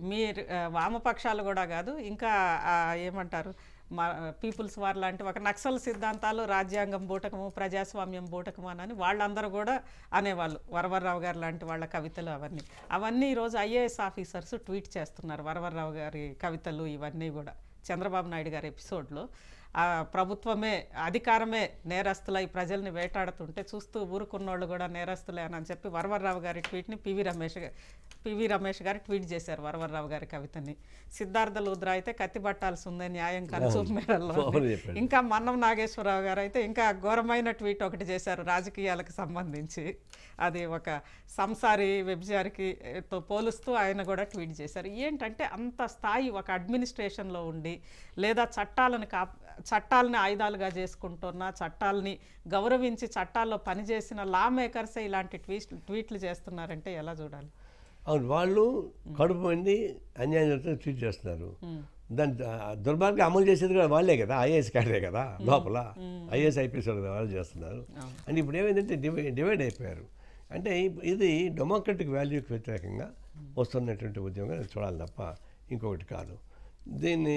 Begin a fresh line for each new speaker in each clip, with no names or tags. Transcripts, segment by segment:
మీ ఆ, వామపక్షాలు కూడా కాదు ఇంకా ఆ, ఏమంటారు మా పీపుల్స్ వార్ లాంటి ఒక నక్సల్ సిద్ధాంతాలు రాజ్యాంగం బూటకము ప్రజాస్వామ్యం బూటకము అని వాళ్ళందరూ కూడా అనేవాళ్ళు వరవర్రావు గారు లాంటి వాళ్ళ కవితలు అవన్నీ అవన్నీ ఈరోజు ఐఏఎస్ ఆఫీసర్స్ ట్వీట్ చేస్తున్నారు వరవర్రావు గారి కవితలు ఇవన్నీ కూడా చంద్రబాబు నాయుడు గారి ఎపిసోడ్లో ఆ ప్రభుత్వమే అధికారమే నేరస్తులై ప్రజల్ని వేటాడుతుంటే చూస్తూ ఊరుకున్నోళ్ళు కూడా నేరస్తులే అని చెప్పి వరవర్రావు గారి ట్వీట్ని పివి రమేష్ గా- పివి రమేష్ గారు ట్వీట్ చేశారు వరవర్రావు గారి కవితని సిద్ధార్థ లూద్రా అయితే కత్తి పట్టాల్సి ఉంది న్యాయం కనుచూపు మేడల్లో
అవును చెప్పాడు.
ఇంకా మన్నం నాగేశ్వరరావు గారు అయితే ఇంకా ఘోరమైన ట్వీట్ ఒకటి చేశారు రాజకీయాలకు సంబంధించి అది ఒక సంసారి వెబ్జార్కి తో పోలుస్తూ ఆయన కూడా ట్వీట్ చేశారు ఏంటంటే అంత స్థాయి ఒక అడ్మినిస్ట్రేషన్లో ఉండి లేదా చట్టాలను కా చట్టాలని ఆయుధాలుగా చేసుకుంటున్న చట్టాలని గౌరవించి చట్టాల్లో పనిచేసిన లా మేకర్సే ఇలాంటి ట్వీట్ ట్వీట్లు చేస్తున్నారంటే ఎలా చూడాలి
అవును వాళ్ళు కడుపు మండి అన్యాయం జరుగుతుంది ట్వీట్ చేస్తున్నారు దాని ఆ దుర్మార్గం అమలు చేసేది కూడా వాళ్ళే కదా ఐఏఎస్ క్యాడరే కదా లోపల ఐఏఎస్ ఐపీఎస్ వాళ్ళు చేస్తున్నారు అంటే ఇప్పుడు ఏమైందంటే డివై డివైడ్ అయిపోయారు అంటే ఇప్- ఇది డెమోక్రటిక్ వాల్యూకి వ్యతిరేకంగా వస్తున్నటువంటి ఉద్యమంగా చూడాలి తప్ప ఇంకొకటి కాదు దీన్ని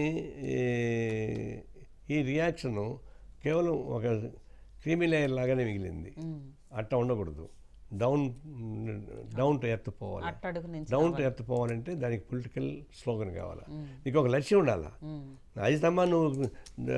ఈ- ఈ రియాక్షను కేవలం ఒక క్రీమీ లేయర్ లాగానే మిగిలింది అట్లా ఉండకూడదు డౌన్ డౌన్ టు ఎర్త్ పోవాలి
అట్టడుగు నుంచి
డౌన్ టు ఎర్త్ పోవాలంటే దానికి పొలిటికల్ స్లోగన్ కావాలా నీకు ఒక లక్ష్యం ఉండాలా ఐదు స్తంభా నువ్వు ఆ,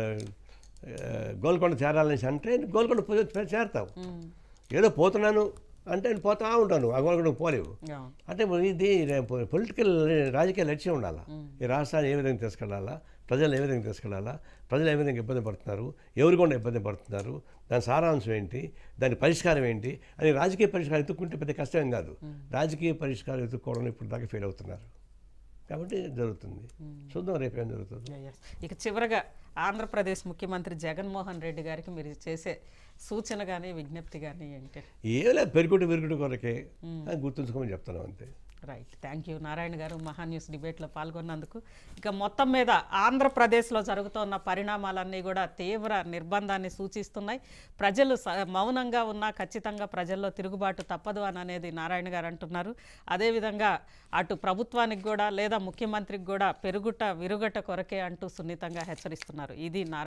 ఆ, గోల్కొండ చేరాలని అంటే గోల్కొండ పో- చేరతావు ఏదో పోతున్నాను అంటే నేను పోతా ఉంటాను ఆ గోల్కొండకు పోలేవు
అవును.
అంటే మరి ఇది పొలిటికల్ రాజకీయ లక్ష్యం ఉండాలా ఈ రాష్ట్రాన్ని ఏ విధంగా తీసుకెళ్లాలా ప్రజలు ఏ విధంగా తీసుకెళ్లాలా ప్రజలు ఏ విధంగా ఇబ్బంది పడుతున్నారు ఎవరు కూడా ఇబ్బంది పడుతున్నారు దాని సారాంశం ఏంటి దాని పరిష్కారం ఏంటి అని రాజకీయ పరిష్కారం ఎత్తుక్కుంటే పెద్ద కష్టం కాదు రాజకీయ పరిష్కారం ఎత్తుక్కోవడం ఇప్పుడు దాకా ఫెయిల్ అవుతున్నారు కాబట్టి జరుగుతుంది చూద్దాం రేపు ఏం జరుగుతుంది
Yes. ఇక చివరగా ఆంధ్రప్రదేశ్ ముఖ్యమంత్రి జగన్మోహన్ రెడ్డి గారికి మీరు చేసే సూచన కానీ విజ్ఞప్తి కానీ ఏంటి
ఏలే పెరుగుడు విరుగుడు కొరకే అని గుర్తుంచుకోమని చెప్తున్నాం అంతే
రైట్ థ్యాంక్ యూ నారాయణ గారు మహా న్యూస్ డిబేట్లో పాల్గొన్నందుకు ఇక మొత్తం మీద ఆంధ్రప్రదేశ్లో జరుగుతున్న పరిణామాలన్నీ కూడా తీవ్ర నిర్బంధాన్ని సూచిస్తున్నాయి ప్రజలు స- మౌనంగా ఉన్నా ఖచ్చితంగా ప్రజల్లో తిరుగుబాటు తప్పదు అని అనేది నారాయణ గారు అంటున్నారు అదేవిధంగా అటు ప్రభుత్వానికి కూడా లేదా ముఖ్యమంత్రికి కూడా పెరుగుట విరుగట కొరకే అంటూ సున్నితంగా హెచ్చరిస్తున్నారు ఇది నారాయణ